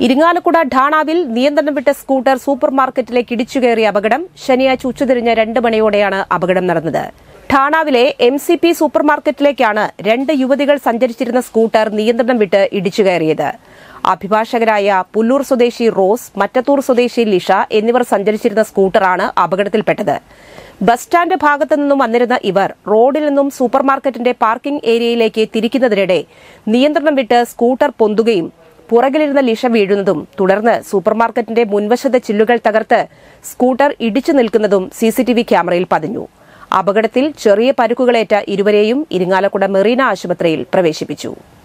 ഇരിങ്ങാലക്കുട ഠാണാവിൽ നിയന്ത്രണം വിട്ട scooter super മാർക്കറ്റിലേക്ക് ഇടിച്ചുകയറിയ അപകടം ശനിയാഴ്ച ഉച്ചതിരിഞ്ഞ് രണ്ട് മണിയോടെയാണ് അപകടം നടന്നത് ഠാണാവിലെ എം സി പി സൂപ്പർ മാർക്കറ്റിലേക്കാണ് രണ്ട് യുവതികൾ സഞ്ചരിച്ചിരുന്ന സ്കൂട്ടർ നിയന്ത്രണം വിട്ട് ഇടിച്ചുകയറിയത് അഭിഭാഷകരായ പുല്ലൂർ സ്വദേശി റോസ് മറ്റത്തൂർ സ്വദേശി ലിഷ എന്നിവർ സഞ്ചരിച്ചിരുന്ന സ്കൂട്ടറാണ് അപകടത്തിൽപ്പെട്ടത് ബസ് സ്റ്റാൻഡ് ഭാഗത്തു നിന്നും വന്നിരുന്ന ഇവർ റോഡിൽ നിന്നും സൂപ്പർ മാർക്കറ്റിന്റെ പാർക്കിംഗ് ഏരിയയിലേക്ക് തിരിക്കുന്നതിനിടെ നിയന്ത്രണം വിട്ട് സ്കൂട്ടർ പൊന്തുകയും പുറകിലിരുന്ന ലിഷ വീഴുന്നതും തുടർന്ന് സൂപ്പർമാർക്കറ്റിന്റെ മുൻവശത്തെ ചില്ലുകൾ തകർത്ത് സ്കൂട്ടർ ഇടിച്ചു നിൽക്കുന്നതും സിസിടിവി ക്യാമറയിൽ പതിഞ്ഞു അപകടത്തിൽ ചെറിയ പരുക്കുകളേറ്റ ഇരുവരെയും ഇരിങ്ങാലക്കുട മെറീന ആശുപത്രിയിൽ പ്രവേശിപ്പിച്ചു